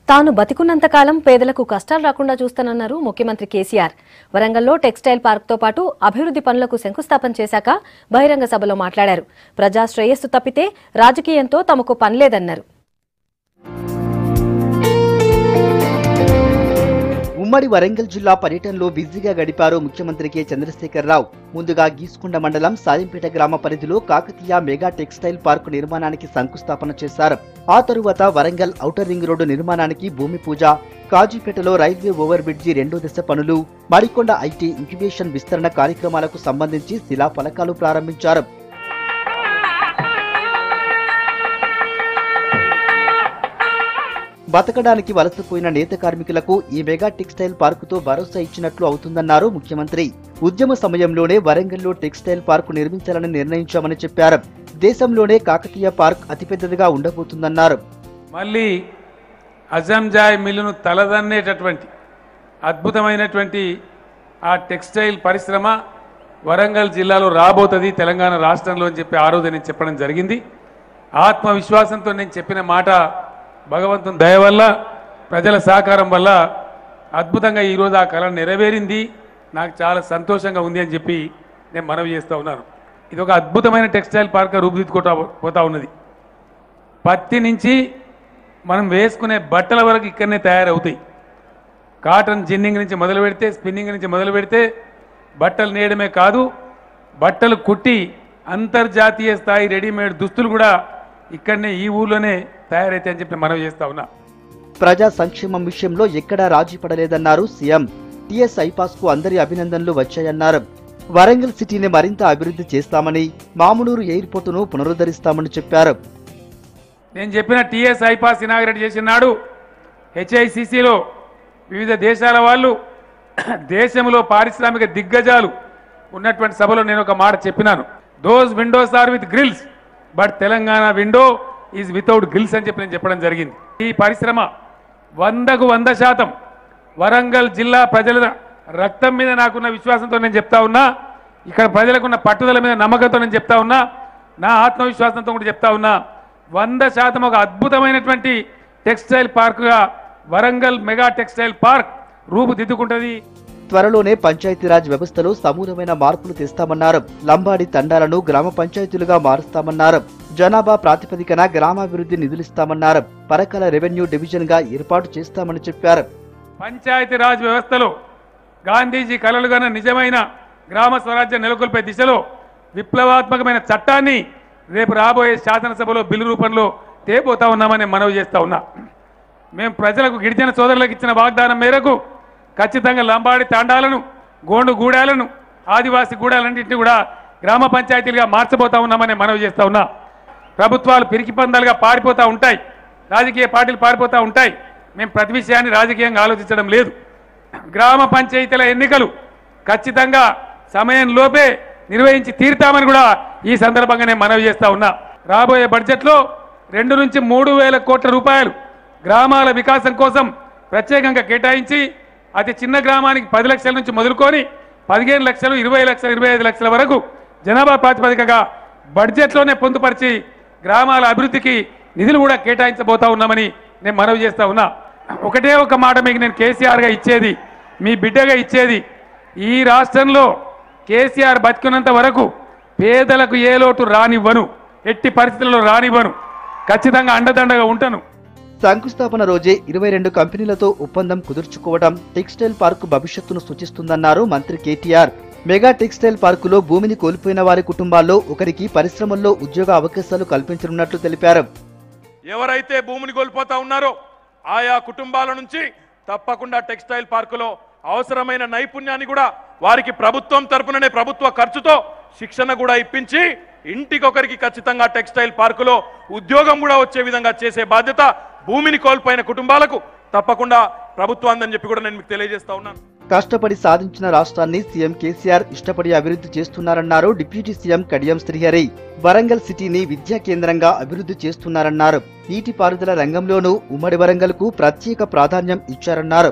తాను బతికున్నంతకాలం పేదలకు కష్టాలు రాకుండా చూస్తానన్నారు ముఖ్యమంత్రి కేసీఆర్ వరంగల్లో టెక్స్టైల్ పార్క్తో పాటు అభివృద్ధి పనులకు శంకుస్థాపన చేశాక బహిరంగ సభలో మాట్లాడారు ప్రజా శ్రేయస్సు తప్పితే రాజకీయంతో తమకు పనిలేదన్నారు ఉమ్మడి వరంగల్ జిల్లా పర్యటనలో బిజీగా గడిపారు ముఖ్యమంత్రి కె చంద్రశేఖరరావు ముందుగా గీసుకొండ మండలం సాయంపేట గ్రామ పరిధిలో కాకతీయ మెగా టెక్స్టైల్ పార్కు నిర్మాణానికి శంకుస్థాపన చేశారు ఆ తరువాత వరంగల్ ఔటర్ రింగ్ రోడ్డు నిర్మాణానికి భూమి పూజ కాజీపేటలో రైల్వే ఓవర్ బ్రిడ్జి రెండో దశ పనులు మడికొండ ఐటీ ఇంక్యుబేషన్ విస్తరణ కార్యక్రమాలకు సంబంధించి శిలా ఫలకాలు ప్రారంభించారు బతకడానికి వలసపోయిన నేత కార్మికులకు ఈ మెగా టెక్స్టైల్ పార్కుతో భరోసా ఇచ్చినట్లు అవుతుందన్నారు ముఖ్యమంత్రి ఉద్యమ సమయంలోనే వరంగల్లో టెక్స్టైల్ పార్కు నిర్మించాలని నిర్ణయించామని చెప్పారు దేశంలోనే కాకతీయ పార్క్ అతిపెద్దదిగా ఉండబోతుందన్నారు మళ్ళీ అజంజాయ్ మిల్లును తలదన్నేటటువంటి అద్భుతమైనటువంటి ఆ టెక్స్టైల్ పరిశ్రమ వరంగల్ జిల్లాలో రాబోతుంది తెలంగాణ రాష్ట్రంలో అని చెప్పి ఆ రోజు నేను చెప్పడం జరిగింది ఆత్మవిశ్వాసంతో నేను చెప్పిన మాట భగవంతుని దయ వల్ల ప్రజల సహకారం వల్ల అద్భుతంగా ఈరోజు ఆ కళ నెరవేరింది నాకు చాలా సంతోషంగా ఉంది అని చెప్పి నేను మనవి చేస్తూ ఉన్నాను ఇది ఒక అద్భుతమైన టెక్స్టైల్ పార్క్ రూపుదిద్దుకుంటా పోతా ఉన్నది పత్తి నుంచి మనం వేసుకునే బట్టల వరకు ఇక్కడనే తయారవుతాయి కాటన్ జిన్నింగ్ నుంచి మొదలు పెడితే స్పిన్నింగ్ నుంచి మొదలు పెడితే బట్టలు నేయడమే కాదు బట్టలు కుట్టి అంతర్జాతీయ స్థాయి రెడీమేడ్ దుస్తులు కూడా ఇక్కడనే ఈ ఊర్లోనే తయారైతే అని చెప్పి మనవి చేస్తా ఉన్నా ప్రజా సంక్షేమం విషయంలో ఎక్కడా రాజీ పడలేదన్నారు సీఎం టీఎస్ ఐపాస్ కు అందరి అభినందనలు వచ్చాయన్నారు వరంగల్ సిటీని మరింత అభివృద్ధి చేస్తామని మామునూరు ఎయిర్పోర్టును పునరుద్ధరిస్తామని చెప్పారు నేను చెప్పిన టీఎస్ ఐపాస్ ఇనాగ్రేట్ చేసిన నాడు హెచ్ఐసిసిలో వివిధ దేశాల వాళ్ళు దేశంలో పారిశ్రామిక దిగ్గజాలు ఉన్నటువంటి సభలో నేను ఒక మాట చెప్పినాను those windows are with grills but Telangana window is without grills అని చెప్పి నేను చెప్పడం జరిగింది ఈ పరిశ్రమ వందకు వంద శాతం వరంగల్ జిల్లా ప్రజల రక్తం మీద నాకున్న విశ్వాసంతో నేను చెప్తా ఉన్నా ఇక్కడ ప్రజలకున్న పట్టుదల మీద నమ్మకంతో నేను చెప్తా ఉన్నా నా ఆత్మవిశ్వాసంతో కూడా చెప్తా ఉన్నా వంద శాతం ఒక అద్భుతమైనటువంటి టెక్స్టైల్ పార్కుగా వరంగల్ మెగా టెక్స్టైల్ పార్క్ రూపుదిద్దుకుంటుంది త్వరలోనే పంచాయతీరాజ్ వ్యవస్థలో సమూలమైన మార్పులు తెస్తామన్నారు లంబాడి తండాలను గ్రామ పంచాయతీలుగా మారుస్తామన్నారు జనాభా ప్రాతిపదికన గ్రామాభివృద్ధి నిధులిస్తామన్నారు పరకాల రెవెన్యూ డివిజన్ గా ఏర్పాటు చేస్తామని చెప్పారు పంచాయతీరాజ్ వ్యవస్థలో గాంధీజీ కలలుగన్న నిజమైన గ్రామ స్వరాజ్యం నెలకొల్పే దిశలో విప్లవాత్మకమైన చట్టాన్ని రేపు రాబోయే శాసనసభలో బిల్లు రూపంలో తేపోతా ఉన్నామని మనవి చేస్తా ఉన్నా మేము ప్రజలకు గిరిజన సోదరులకు ఇచ్చిన వాగ్దానం మేరకు ఖచ్చితంగా లంబాడి తాండాలను గోండు గూడాలను ఆదివాసి గూడాలన్నింటినీ కూడా గ్రామ పంచాయతీలుగా మార్చబోతా ఉన్నామని మనవి చేస్తా ఉన్నా ప్రభుత్వాలు పిరికి పందాలుగా పారిపోతూ ఉంటాయి రాజకీయ పార్టీలు పారిపోతూ ఉంటాయి మేము ప్రతి విషయాన్ని రాజకీయంగా ఆలోచించడం లేదు గ్రామ పంచాయతీల ఎన్నికలు ఖచ్చితంగా సమయంలోపే నిర్వహించి తీరుతామని కూడా ఈ సందర్భంగా నేను మనవి చేస్తా ఉన్నా రాబోయే బడ్జెట్లో రెండు నుంచి మూడు వేల కోట్ల రూపాయలు గ్రామాల వికాసం కోసం ప్రత్యేకంగా కేటాయించి అతి చిన్న గ్రామానికి పది లక్షల నుంచి మొదలుకొని పదిహేను లక్షలు ఇరవై లక్షలు ఇరవై ఐదు లక్షల వరకు జనాభా ప్రాతిపదికగా బడ్జెట్లోనే పొందుపరిచి గ్రామాల అభివృద్ధికి నిధులు కూడా కేటాయించబోతా ఉన్నామని నేను మనవి చేస్తా ఉన్నా ఒకటే ఒక మాట మీకు నేను కేసీఆర్గా ఇచ్చేది మీ బిడ్డగా ఇచ్చేది ఈ రాష్ట్రంలో కేసీఆర్ బతికినంత వరకు పేదలకు ఏ లోటు రానివ్వను ఎట్టి పరిస్థితుల్లో రానివ్వను ఖచ్చితంగా అండదండగా ఉంటాను శంకుస్థాపన రోజే ఇరవై రెండు కంపెనీలతో ఒప్పందం కుదుర్చుకోవడం టెక్స్టైల్ పార్కు భవిష్యత్తును సూచిస్తుందన్నారు మంత్రి కేటీఆర్ మెగా టెక్స్టైల్ పార్కులో భూమిని కోల్పోయిన వారి కుటుంబాల్లో ఒకరికి పరిశ్రమల్లో ఉద్యోగ అవకాశాలు కల్పించనున్నట్లు తెలిపారు ఎవరైతే భూమిని కోల్పోతా ఉన్నారో ఆయా కుటుంబాల నుంచి తప్పకుండా టెక్స్టైల్ పార్కులో అవసరమైన నైపుణ్యాన్ని కూడా వారికి ప్రభుత్వం తరపుననే ప్రభుత్వ ఖర్చుతో శిక్షణ కూడా ఇప్పించి ఇంటికొకరికి ఖచ్చితంగా టెక్స్టైల్ పార్కులో ఉద్యోగం కూడా వచ్చే విధంగా చేసే బాధ్యత భూమిని కోల్పోయిన కుటుంబాలకు తప్పకుండా ప్రభుత్వం అందని చెప్పి కూడా నేను మీకు తెలియజేస్తా ఉన్నాను కష్టపడి సాధించిన రాష్ట్రాన్ని సీఎం కేసీఆర్ ఇష్టపడి అభివృద్ధి చేస్తున్నారన్నారు డిప్యూటీ సీఎం కడియం శ్రీహరి వరంగల్ సిటీని విద్యా కేంద్రంగా అభివృద్ధి చేస్తున్నారన్నారు నీటిపారుదల రంగంలోనూ ఉమ్మడి వరంగల్ కు ప్రత్యేక ప్రాధాన్యం ఇచ్చారన్నారు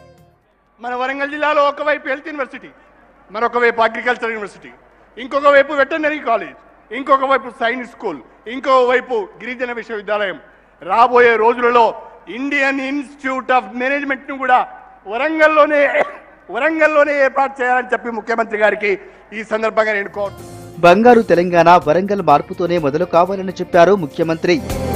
మన వరంగల్ జిల్లాలో ఒకవైపు హెల్త్ యూనివర్సిటీ మరొక వైపు అగ్రికల్చర్ యూనివర్సిటీ ఇంకొక వైపు వెటర్నరీ కాలేజ్ ఇంకొక వైపు సైన్స్ స్కూల్ ఇంకో వైపు గిరిజన విశ్వవిద్యాలయం రాబోయే రోజులలో ఇండియన్ ఇన్స్టిట్యూట్ ఆఫ్ మేనేజ్మెంట్ను కూడా వరంగల్లోనే వరంగల్లోనే ఏర్పాటు చేయాలని చెప్పి ముఖ్యమంత్రి గారికి ఈ సందర్భంగా నేను కోరుతున్నాను బంగారు తెలంగాణ వరంగల్ మార్పుతోనే మొదలు కావాలని చెప్పారు ముఖ్యమంత్రి